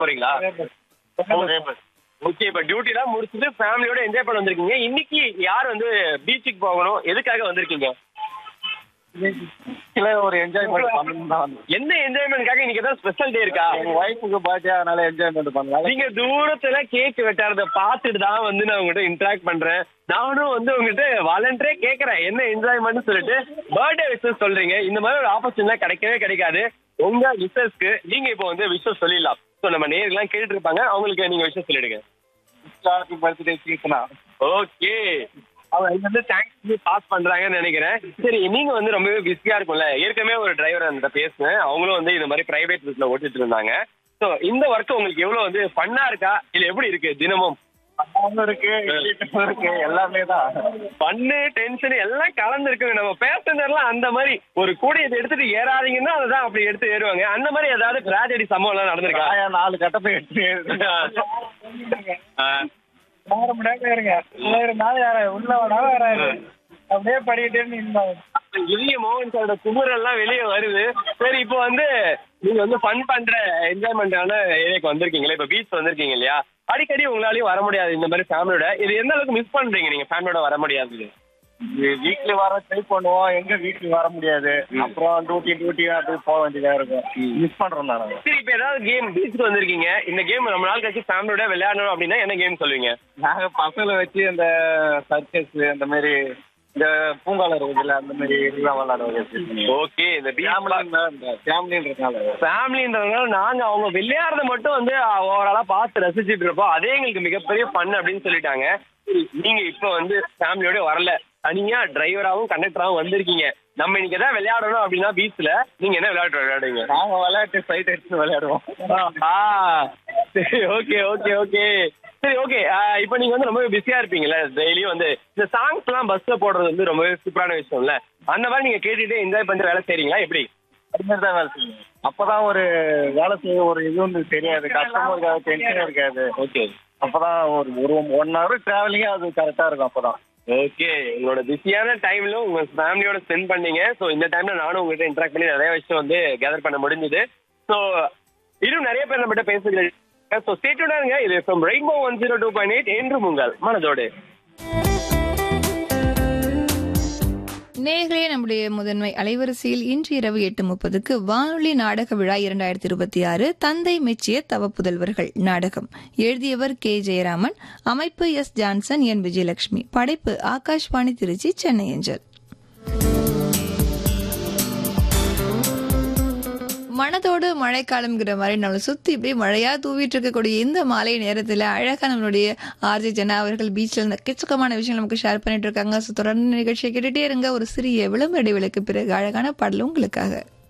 போறீங்களா ஓகே இப்ப டியூட்டி எல்லாம் முடிச்சுட்டு ஃபேமிலியோட என்ஜாய் பண்ண வந்திருக்கீங்க இன்னைக்கு யார் வந்து பீச்சுக்கு போகணும் எதுக்காக வந்திருக்கீங்க இல்ல ஒரு என்ஜாய்மெண்ட் பண்ணணும் தான் வந்தேன். என்ன என்ஜாய்மெண்ட்காக இன்னைக்கு ஏதாவது ஸ்பெஷல் டே இருக்கா எங்க ஒய்ஃபுக்கு பர்த்டே அதனால என்ஜாய்மெண்ட் பண்ணலாம் நீங்க தூரத்துல கேக் வெட்டாரத பார்த்துட்டு தான் வந்து நான் உங்ககிட்ட இன்டராக்ட் பண்றேன் நானும் வந்து உங்ககிட்ட வாலண்டரே கேக்குறேன் என்ன என்ஜாய்மெண்ட் சொல்லிட்டு பர்த்டே விஷஸ் சொல்றீங்க இந்த மாதிரி ஒரு ஆப்பர்ச்சுனிட்டி கிடைக்கவே கிடைக்காது உங்க விஷஸ்க்கு நீங்க இப்போ வந்து விஷஸ் சொல்லிடலாம் ஸோ நம்ம நேர்லாம் கேட்டுட்டு இருப்பாங்க அவங்களுக்கு நீங்க விஷஸ் சொல்லிடுங்க ஹாப்பி பர்த்டே சீசனா ஓகே அவங்க இது வந்து தேங்க்ஸ் பாஸ் பண்றாங்கன்னு நினைக்கிறேன் சரி நீங்க வந்து ரொம்பவே பிஸியா இருக்கும்ல ஏற்கனவே ஒரு டிரைவர் அந்த பேசுனேன் அவங்களும் வந்து இந்த மாதிரி பிரைவேட் பஸ்ல ஓட்டிட்டு இருந்தாங்க ஸோ இந்த ஒர்க் உங்களுக்கு எவ்வளவு வந்து ஃபன்னா இருக்கா இல்ல எப்படி இருக்கு தினமும் அம்மாவும் இருக்கு வீட்டுக்கும் இருக்கு எல்லாமே தான் பண்ணு டென்ஷன் எல்லாம் கலந்து இருக்குங்க நம்ம பேசஞ்சர்லாம் அந்த மாதிரி ஒரு கூடையத்தை எடுத்துட்டு ஏறாதீங்கன்னா அதுதான் அப்படி எடுத்து ஏறுவாங்க அந்த மாதிரி ஏதாவது டிராஜடி சம்பவம் எல்லாம் நடந்திருக்கா ஆயா நாலு கட்டப்பை எடுத்து ஆ. ஆறு மணி நேரம் இருங்க இருந்தாலும் யார உள்ள வேணாலும் வராது அப்படியே படிக்கிட்டே நின்றாங்க இளைய மோகன் சாரோட குமுறல் எல்லாம் வெளியே வருது சரி இப்போ வந்து நீங்க வந்து ஃபன் பண்ற என்ஜாய்மெண்டான ஏரியாக்கு வந்திருக்கீங்களா இப்ப பீச் வந்திருக்கீங்க இல்லையா அடிக்கடி உங்களாலயும் வர முடியாது இந்த மாதிரி ஃபேமிலியோட இது எந்த அளவுக்கு மிஸ் பண்றீங்க நீங்க ஃபேமிலியோட வர முடியாது வீக்லி வர ட்ரை பண்ணுவோம் எங்க வீக்லி வர முடியாது அப்புறம் டியூட்டி டியூட்டி அப்படி போக வேண்டியதா இருக்கும் மிஸ் பண்றோம் நாங்க சரி இப்ப ஏதாவது கேம் பீச்சுக்கு வந்திருக்கீங்க இந்த கேம் ரொம்ப நாள் கழிச்சு ஃபேமிலியோட விளையாடணும் அப்படின்னா என்ன கேம் சொல்லுவீங்க நாங்க பசங்களை வச்சு இந்த சர்க்கஸ் அந்த மாதிரி இந்த பூங்கால இருக்குதுல்ல அந்த மாதிரி இதெல்லாம் விளையாடுவோம் ஓகே இந்த பீச் ஃபேமிலின்றதுனால ஃபேமிலின்றதுனால நாங்க அவங்க விளையாடுறத மட்டும் வந்து ஓவராலா பார்த்து ரசிச்சிட்டு இருப்போம் அதே எங்களுக்கு மிகப்பெரிய ஃபன் அப்படின்னு சொல்லிட்டாங்க சரி, நீங்க இப்ப வந்து ஃபேமிலியோட வரல தனியா டிரைவராவும் கண்டக்டராவும் வந்திருக்கீங்க நம்ம இன்னைக்கு எதாவது விளையாடணும் அப்படின்னா பீச்ல நீங்க என்ன விளையாட்டு விளையாடுவீங்க நாங்க விளையாட்டு சைட் அடிச்சு விளையாடுவோம் ஆ சரி ஓகே ஓகே ஓகே சரி ஓகே இப்போ நீங்க வந்து ரொம்ப பிஸியா இருப்பீங்கல்ல டெய்லியும் வந்து இந்த சாங்ஸ் எல்லாம் பஸ்ல போடுறது வந்து ரொம்பவே சூப்பரான விஷயம்ல அந்த மாதிரி நீங்க கேட்டுட்டு என்ஜாய் பண்ணிட்டு வேலை செய்றீங்களா எப்படி அது மாதிரி தான் வேலை செய்யணும் அப்பதான் ஒரு வேலை செய்ய ஒரு இது வந்து தெரியாது கஷ்டமும் இருக்காது டென்ஷனும் இருக்காது ஓகே அப்பதான் ஒரு ஒரு ஒன் ஹவர் டிராவலிங்கே அது கரெக்டா இருக்கும் அப்பதான் ஓகே உங்களோட பிஸியான டைம்ல உங்க ஃபேமிலியோட ஸ்பெண்ட் பண்ணீங்க ஸோ இந்த டைம்ல நானும் உங்ககிட்ட இன்டராக்ட் பண்ணி நிறைய விஷயம் வந்து கேதர் பண்ண முடிஞ்சது ஸோ இன்னும் நிறைய பேர் நம்மகிட்ட பேசுகிறேன் ஸோ ஸ்டேட்டோட இருங்க இது from rainbow one zero two point eight என்று உங்கள் மனதோடு நேர்களே நம்முடைய முதன்மை அலைவரிசையில் இன்று இரவு எட்டு முப்பதுக்கு வானொலி நாடக விழா இரண்டாயிரத்தி இருபத்தி ஆறு தந்தை மெச்சிய தவ புதல்வர்கள் நாடகம் எழுதியவர் கே ஜெயராமன் அமைப்பு எஸ் ஜான்சன் என் விஜயலட்சுமி படைப்பு ஆகாஷ்வாணி திருச்சி சென்னை அஞ்சல் மனதோடு மழைக்காலம்ங்கிற மாதிரி நம்மளை சுத்தி இப்படியே மழையா தூவிட்டு இருக்கக்கூடிய இந்த மாலை நேரத்துல அழகா நம்மளுடைய ஆர்ஜி ஜனா அவர்கள் பீச்ல இருந்த எக்கச்சக்கமான விஷயங்கள் நமக்கு ஷேர் பண்ணிட்டு இருக்காங்க So, தொடர்ந்து நிகழ்ச்சியை கேட்டுட்டே இருங்க ஒரு சிறிய விளம்பர இடைவெளிக்கு பிறகு அழகான பாடல் உங்களுக்காக